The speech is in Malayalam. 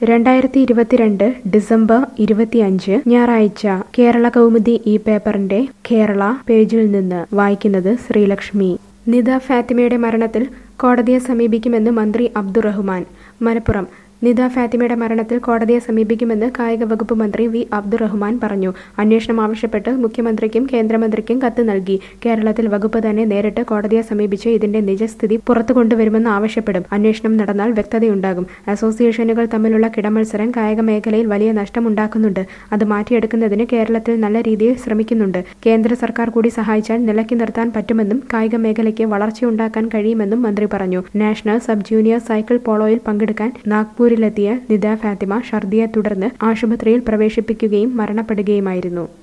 രണ്ടായിരത്തി ഇരുപത്തിരണ്ട് ഡിസംബർ ഇരുപത്തിയഞ്ച് ഞായറാഴ്ച കേരള കൗമുദി ഈ പേപ്പറിന്റെ കേരള പേജിൽ നിന്ന് വായിക്കുന്നത് ശ്രീലക്ഷ്മി നിദ ഫാത്തിമയുടെ മരണത്തിൽ കോടതിയെ സമീപിക്കുമെന്ന് മന്ത്രി അബ്ദുറഹ്മാൻ മലപ്പുറം നിദ ഫാത്തിമയുടെ മരണത്തിൽ കോടതിയെ സമീപിക്കുമെന്ന് കായിക വകുപ്പ് മന്ത്രി വി അബ്ദുറഹ്മാൻ പറഞ്ഞു അന്വേഷണം ആവശ്യപ്പെട്ട് മുഖ്യമന്ത്രിക്കും കേന്ദ്രമന്ത്രിക്കും കത്ത് നൽകി കേരളത്തിൽ വകുപ്പ് തന്നെ നേരിട്ട് കോടതിയെ സമീപിച്ച് ഇതിന്റെ നിജസ്ഥിതി പുറത്തു കൊണ്ടുവരുമെന്ന് ആവശ്യപ്പെടും അന്വേഷണം നടന്നാൽ വ്യക്തതയുണ്ടാകും അസോസിയേഷനുകൾ തമ്മിലുള്ള കിടമത്സരം കായിക മേഖലയിൽ വലിയ നഷ്ടമുണ്ടാക്കുന്നുണ്ട് അത് മാറ്റിയെടുക്കുന്നതിന് കേരളത്തിൽ നല്ല രീതിയിൽ ശ്രമിക്കുന്നുണ്ട് കേന്ദ്ര സർക്കാർ കൂടി സഹായിച്ചാൽ നിലയ്ക്ക് നിർത്താൻ പറ്റുമെന്നും കായിക മേഖലയ്ക്ക് വളർച്ചയുണ്ടാക്കാൻ കഴിയുമെന്നും മന്ത്രി പറഞ്ഞു നാഷണൽ സബ് ജൂനിയർ സൈക്കിൾ പോളോയിൽ പങ്കെടുക്കാൻ നാഗ്പൂരിലെത്തിയ നിദ ഫാത്തിമ ഛർദിയെ തുടർന്ന് ആശുപത്രിയിൽ പ്രവേശിപ്പിക്കുകയും മരണപ്പെടുകയുമായിരുന്നു